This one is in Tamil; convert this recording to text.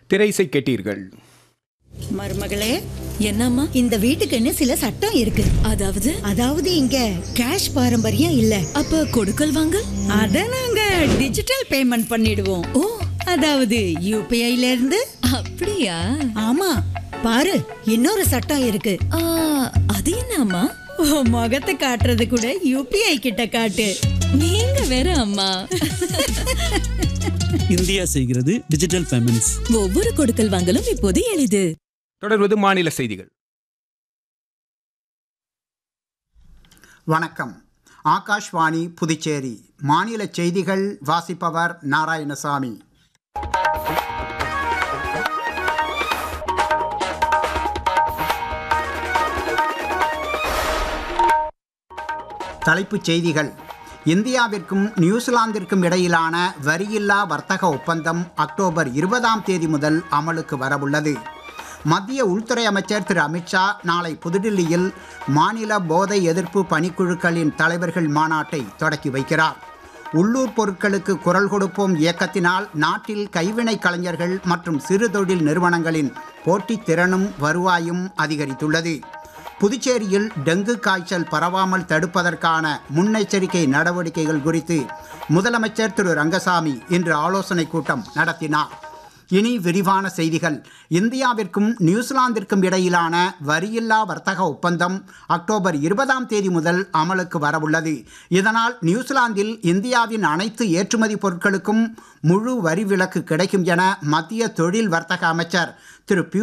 திரைசை கேட்டீர்கள் மருமகளே என்னம்மா இந்த வீட்டுக்குன்னு சில சட்டம் இருக்கு அதாவது அதாவது இங்க கேஷ் பாரம்பரியம் இல்ல அப்ப கொடுக்கல் வாங்கல் அத நாங்க டிஜிட்டல் பேமெண்ட் பண்ணிடுவோம் ஓ அதாவது யூபிஐல இருந்து அப்படியா ஆமா பாரு இன்னொரு சட்டம் இருக்கு ஆ, அது என்ன அம்மா உன் முகத்தை காட்டுறது கூட யூபிஐ கிட்ட காட்டு நீங்க வேற அம்மா இந்தியா செய்கிறது டிஜிட்டல் பேமெண்ட்ஸ் ஒவ்வொரு கொடுக்கல் வாங்கலும் இப்போது எளிது தொடர்வது மாநில செய்திகள் வணக்கம் ஆகாஷ்வாணி புதுச்சேரி மாநில செய்திகள் வாசிப்பவர் நாராயணசாமி தலைப்புச் செய்திகள் இந்தியாவிற்கும் நியூசிலாந்திற்கும் இடையிலான வரியில்லா வர்த்தக ஒப்பந்தம் அக்டோபர் இருபதாம் தேதி முதல் அமலுக்கு வரவுள்ளது மத்திய உள்துறை அமைச்சர் திரு அமித்ஷா நாளை புதுடில்லியில் மாநில போதை எதிர்ப்பு பணிக்குழுக்களின் தலைவர்கள் மாநாட்டை தொடக்கி வைக்கிறார் உள்ளூர் பொருட்களுக்கு குரல் கொடுப்போம் இயக்கத்தினால் நாட்டில் கைவினை கலைஞர்கள் மற்றும் சிறு தொழில் நிறுவனங்களின் போட்டித் திறனும் வருவாயும் அதிகரித்துள்ளது புதுச்சேரியில் டெங்கு காய்ச்சல் பரவாமல் தடுப்பதற்கான முன்னெச்சரிக்கை நடவடிக்கைகள் குறித்து முதலமைச்சர் திரு ரங்கசாமி இன்று ஆலோசனை கூட்டம் நடத்தினார் இனி விரிவான செய்திகள் இந்தியாவிற்கும் நியூசிலாந்திற்கும் இடையிலான வரியில்லா வர்த்தக ஒப்பந்தம் அக்டோபர் இருபதாம் தேதி முதல் அமலுக்கு வரவுள்ளது இதனால் நியூசிலாந்தில் இந்தியாவின் அனைத்து ஏற்றுமதி பொருட்களுக்கும் முழு வரி விலக்கு கிடைக்கும் என மத்திய தொழில் வர்த்தக அமைச்சர் திரு பியூ